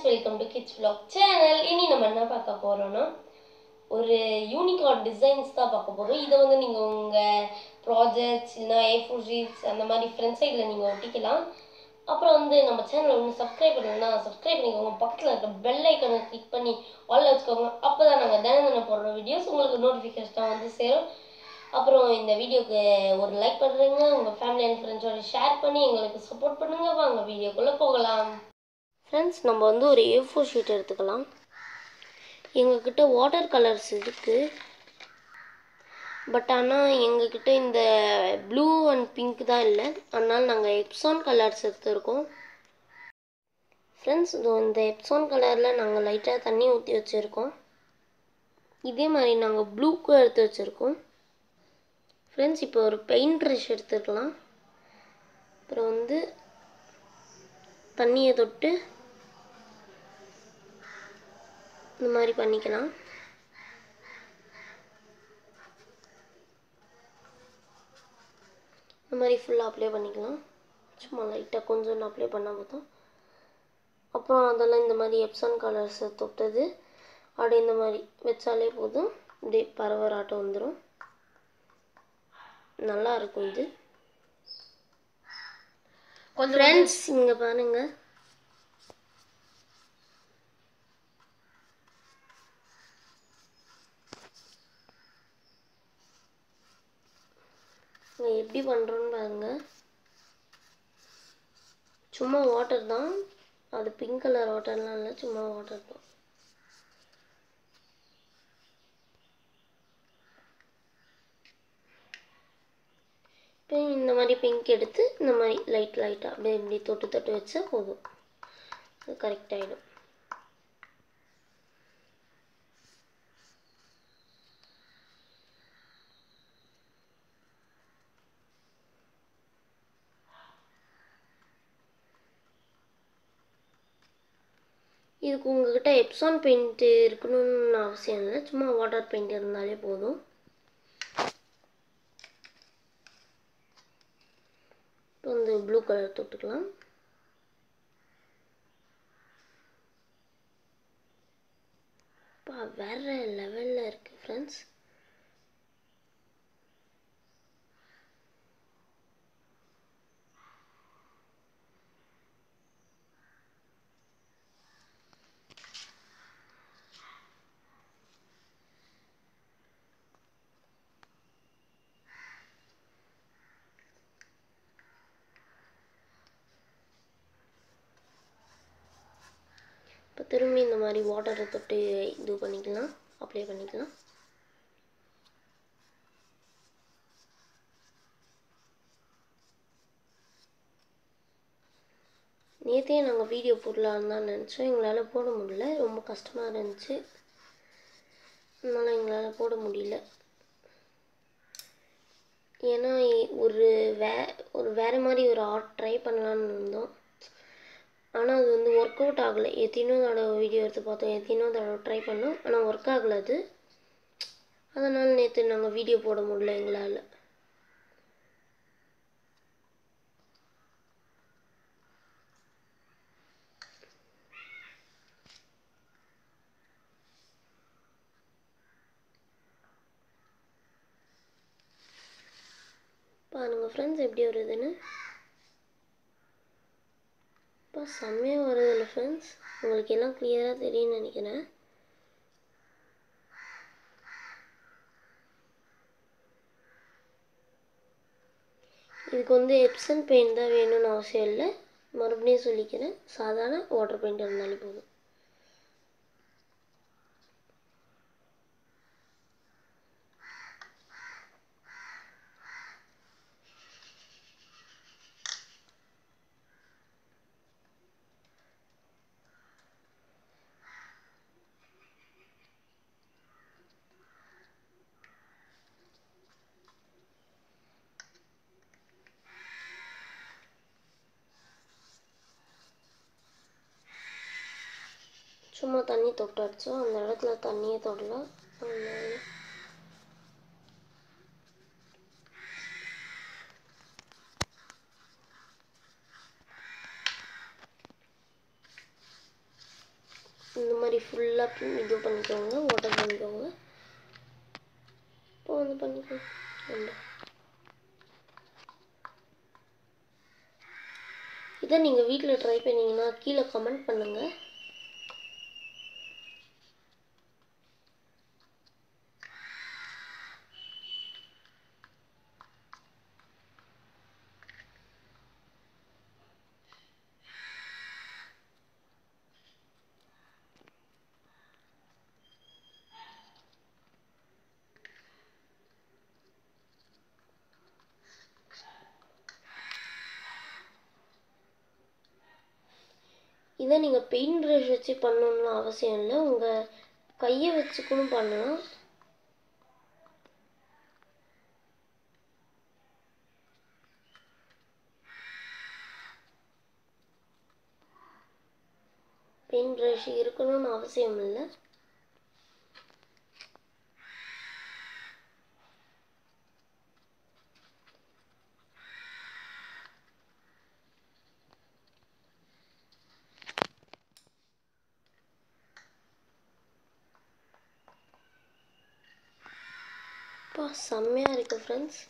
Welcome to kids vlog channel இனி நம்ம என்ன பார்க்க போறோம்னா ஒரு யூனிகார்ன் டிசைன்ஸ் தான் பார்க்க போறோம் இதை வந்து நீங்கள் உங்கள் ப்ராஜெக்ட்ஸ் இல்லைனா ஏ ஃபோர் ஷீட்ஸ் அந்த மாதிரி ஃப்ரண்ட் சைடில் நீங்கள் ஒட்டிக்கலாம் அப்புறம் வந்து நம்ம சேனலை ஒன்று சப்ஸ்கிரைப் பண்ணலன்னா சப்ஸ்கிரைப் பண்ணிக்கோங்க பக்கத்தில் இருக்க பெல் ஐக்கனை கிளிக் பண்ணி ஆல்ல வச்சுக்கோங்க அப்போ தான் நாங்கள் தினம் தினம் போடுற வீடியோஸ் உங்களுக்கு நோட்டிஃபிகேஷன் வந்து சேரும் அப்புறம் இந்த வீடியோக்கு ஒரு லைக் பண்ணுறீங்க உங்கள் ஃபேமிலி அண்ட் ஃப்ரெண்ட்ஸோட ஷேர் பண்ணி எங்களுக்கு சப்போர்ட் பண்ணுங்க வாங்க வீடியோக்குள்ளே போகலாம் ஃப்ரெண்ட்ஸ் நம்ம வந்து ஒரு ஏ ஃபோர் ஷீட் எடுத்துக்கலாம் எங்ககிட்ட வாட்டர் கலர்ஸ் இருக்குது பட் ஆனால் எங்ககிட்ட இந்த ப்ளூ அண்ட் பிங்க் தான் இல்லை அதனால் நாங்கள் எப்சான் கலர்ஸ் எடுத்துருக்கோம் ஃப்ரெண்ட்ஸ் இந்த எப்சான் கலரில் நாங்கள் லைட்டாக தண்ணி ஊற்றி வச்சுருக்கோம் இதே மாதிரி நாங்கள் ப்ளூக்கும் எடுத்து வச்சுருக்கோம் ஃப்ரெண்ட்ஸ் இப்போ ஒரு பெயிண்ட் ப்ரஷ் எடுத்துக்கலாம் அப்புறம் வந்து தண்ணியை தொட்டு இந்த மாதிரி பண்ணிக்கலாம் இந்த மாதிரி ஃபுல்லாக அப்ளை பண்ணிக்கலாம் சும்மா லைட்டாக கொஞ்சம் அப்ளை பண்ணால் போதும் அப்புறம் அதெல்லாம் இந்த மாதிரி எப்சான் கலர்ஸை தொட்டது அப்படியே இந்த மாதிரி வச்சாலே போதும் இப்படியே பரவராட்டம் வந்துடும் நல்லா இருக்கும் இது கொஞ்சம் ஃப்ரெண்ட்ஸ் இங்கே பாருங்க இங்க எப்படி பண்ணுறோன்னு பாருங்க சும்மா வாட்டர் தான் அது பிங்க் கலர் வாட்டர்லாம் இல்லை சும்மா வாட்டர் தான் இப்போ இந்த மாதிரி பிங்க் எடுத்து இந்த மாதிரி லைட் லைட்டாக அப்படியே இப்படி தொட்டு தொட்டு வச்சா போதும் அது கரெக்ட் ஆகிடும் இதுக்கு உங்ககிட்ட எப்சான் பெயிண்ட் இருக்கணும்னு அவசியம் இல்லை சும்மா வாட்டர் பெயிண்ட் இருந்தாலே போதும் இப்போ வந்து ப்ளூ கலர் தொட்டுக்கலாம் பா வேற லெவலில் இருக்குது ஃப்ரெண்ட்ஸ் இப்போ திரும்பி இந்த மாதிரி வாட்டரை தொட்டு இது பண்ணிக்கலாம் அப்ளை பண்ணிக்கலாம் நேற்றே நாங்கள் வீடியோ போடலான்னு தான் நினச்சோம் எங்களால் போட முடியல ரொம்ப கஷ்டமாக இருந்துச்சு அதனால் எங்களால் போட முடியல ஏன்னா ஒரு வே ஒரு வேறு மாதிரி ஒரு ஆர்ட் ட்ரை பண்ணலான்னு இருந்தோம் ஆனால் அது வந்து ஒர்க் அவுட் ஆகலை எத்தனையோ தடவை வீடியோ எடுத்து பார்த்தோம் எத்தனையோ தடவை ட்ரை பண்ணோம் ஆனால் ஒர்க் ஆகலை அது அதனால் நேற்று நாங்கள் வீடியோ போட முடியல எங்களால் பாருங்கள் ஃப்ரெண்ட்ஸ் எப்படி வருதுன்னு இப்போ செம்மையாக வருதுல்ல ஃப்ரெண்ட்ஸ் உங்களுக்கு எல்லாம் கிளியராக தெரியும்னு நினைக்கிறேன் இதுக்கு வந்து எப்சன் பெயிண்ட் தான் வேணும்னு அவசியம் இல்லை மறுபடியும் சொல்லிக்கிறேன் சாதாரண வாட்டர் பெயிண்ட் இருந்தாலே போதும் சும்மா தண்ணி தொட்டு அடித்தோம் அந்த இடத்துல தண்ணியே தொடல அதனால மாதிரி ஃபுல்லாக இது பண்ணிக்கோங்க வாட்டர் பண்ணிக்கோங்க இப்போ வந்து பண்ணிக்கோங்க ரெண்டு. இதை நீங்கள் வீட்டில் ட்ரை பண்ணீங்கன்னா கீழே கமெண்ட் பண்ணுங்கள் இதை நீங்கள் பெயிண்ட் ப்ரஷ் வச்சு பண்ணணும்னு அவசியம் இல்லை உங்கள் கையை வச்சு கூட பண்ணலாம் பெயிண்ட் ப்ரஷ் இருக்கணும்னு அவசியம் இல்லை அப்பா செம்மையாக இருக்குது ஃப்ரெண்ட்ஸ்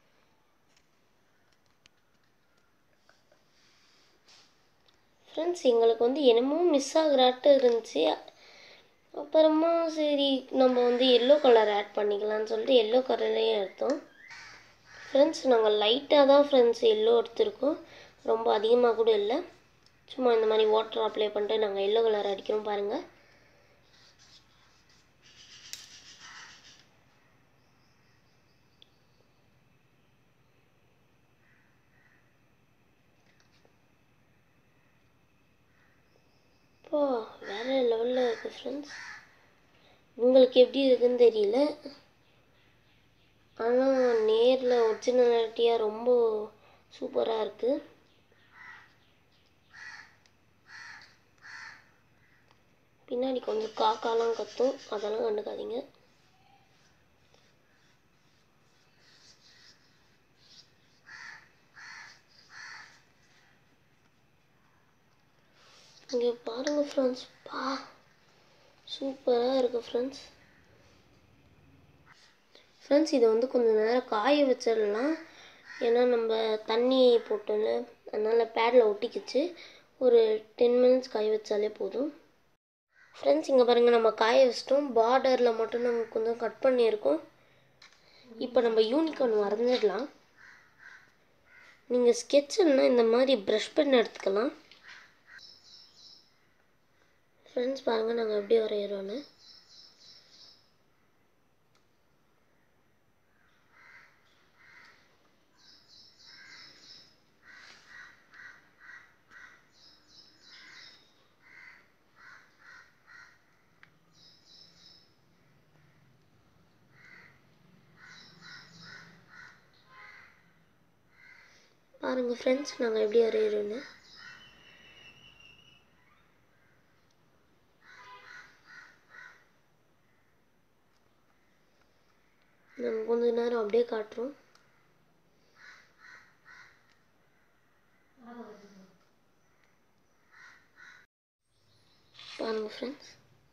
ஃப்ரெண்ட்ஸ் எங்களுக்கு வந்து என்னமோ மிஸ் ஆகுறாட்டு இருந்துச்சு அப்புறமா சரி நம்ம வந்து எல்லோ கலர் ஆட் பண்ணிக்கலாம்னு சொல்லிட்டு எல்லோ கலரையும் எடுத்தோம் ஃப்ரெண்ட்ஸ் நாங்கள் லைட்டாக தான் ஃப்ரெண்ட்ஸ் எல்லோ எடுத்திருக்கோம் ரொம்ப அதிகமாக கூட இல்லை சும்மா இந்த மாதிரி வாட்டர் அப்ளை பண்ணிட்டு நாங்கள் எல்லோ கலர் அடிக்கிறோம் பாருங்கள் அப்பா வேறு லெவலில் இருக்குது ஃப்ரெண்ட்ஸ் உங்களுக்கு எப்படி இருக்குன்னு தெரியல ஆனால் நேரில் ஒரிஜினாலிட்டியாக ரொம்ப சூப்பராக இருக்குது பின்னாடி கொஞ்சம் காக்காலாம் கத்தும் அதெல்லாம் கண்டுக்காதீங்க இங்கே பாருங்கள் ஃப்ரெண்ட்ஸ் பா சூப்பராக இருக்குது ஃப்ரெண்ட்ஸ் ஃப்ரெண்ட்ஸ் இதை வந்து கொஞ்சம் நேரம் காய வச்சிடலாம் ஏன்னா நம்ம தண்ணி போட்டோம்ல அதனால் பேடில் ஒட்டிக்கிச்சு ஒரு டென் மினிட்ஸ் காய வச்சாலே போதும் ஃப்ரெண்ட்ஸ் இங்கே பாருங்கள் நம்ம காய வச்சிட்டோம் பார்டரில் மட்டும் நம்ம கொஞ்சம் கட் பண்ணியிருக்கோம் இப்போ நம்ம யூனிகார்ன் வரைஞ்சிடலாம் நீங்கள் ஸ்கெட்சுன்னா இந்த மாதிரி ப்ரஷ் பென் எடுத்துக்கலாம் ஃப்ரெண்ட்ஸ் பாருங்கள் நாங்கள் எப்படி வரைகிறோன்னு பாருங்கள் ஃப்ரெண்ட்ஸ் நாங்கள் எப்படி வரைகிறோன்னு நாங்கள் கொஞ்ச நேரம் அப்படியே காட்டுறோம் பாருங்கள் ஃப்ரெண்ட்ஸ்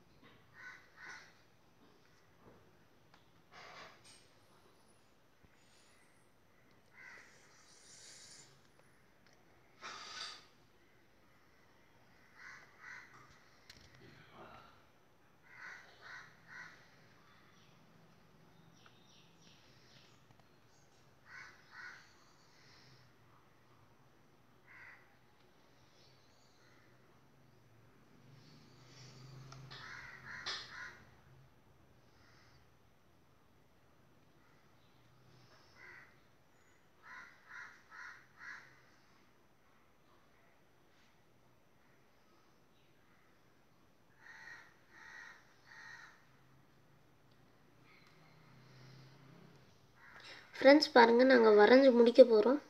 ஃப்ரெண்ட்ஸ் பாருங்கள் நாங்கள் வரைஞ்சி முடிக்க போகிறோம்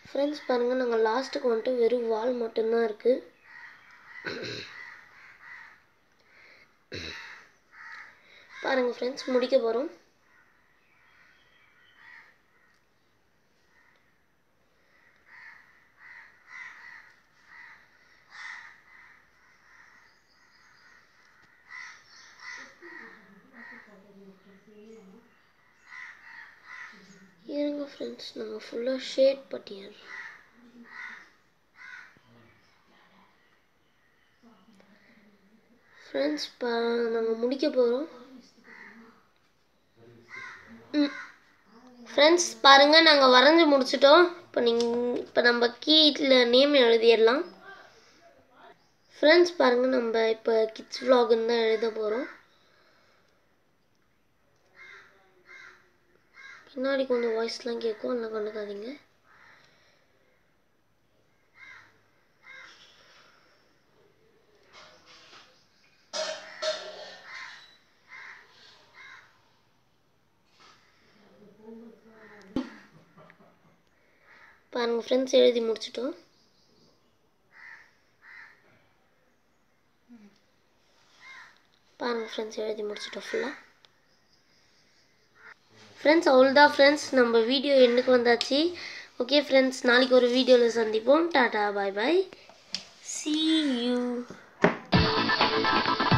ஃப்ரெண்ட்ஸ் பாருங்கள் நாங்கள் லாஸ்ட்டுக்கு வந்துட்டு வெறும் வால் மட்டும்தான் இருக்குது பாருங்கள் ஃப்ரெண்ட்ஸ் முடிக்க போகிறோம் இருங்க ஃப்ரெண்ட்ஸ் நாங்கள் ஃபுல்லாக ஷேட் பட்டியல் ஃப்ரெண்ட்ஸ் பா நாங்கள் முடிக்க போகிறோம் ம் ஃப்ரெண்ட்ஸ் பாருங்கள் நாங்கள் வரைஞ்சி முடிச்சிட்டோம் இப்போ நீங்கள் இப்போ நம்ம கீட்டில் நேம் எழுதிடலாம் ஃப்ரெண்ட்ஸ் பாருங்கள் நம்ம இப்போ கிட்ஸ் vlogன்னு தான் எழுத போகிறோம் பின்னாடி கொஞ்சம் வாய்ஸ்லாம் கேட்கும் அதெல்லாம் கண்டுக்காதீங்க பாருங்கள் ஃப்ரெண்ட்ஸ் எழுதி முடிச்சிட்டோம் பாருங்கள் ஃப்ரெண்ட்ஸ் எழுதி முடிச்சிட்டோம் ஃபுல்லாக ஃப்ரெண்ட்ஸ் அவ்வளோதான் ஃப்ரெண்ட்ஸ் நம்ம வீடியோ எண்டுக்கு வந்தாச்சு ஓகே ஃப்ரெண்ட்ஸ் நாளைக்கு ஒரு வீடியோவில் சந்திப்போம் டாடா பாய் பாய் see you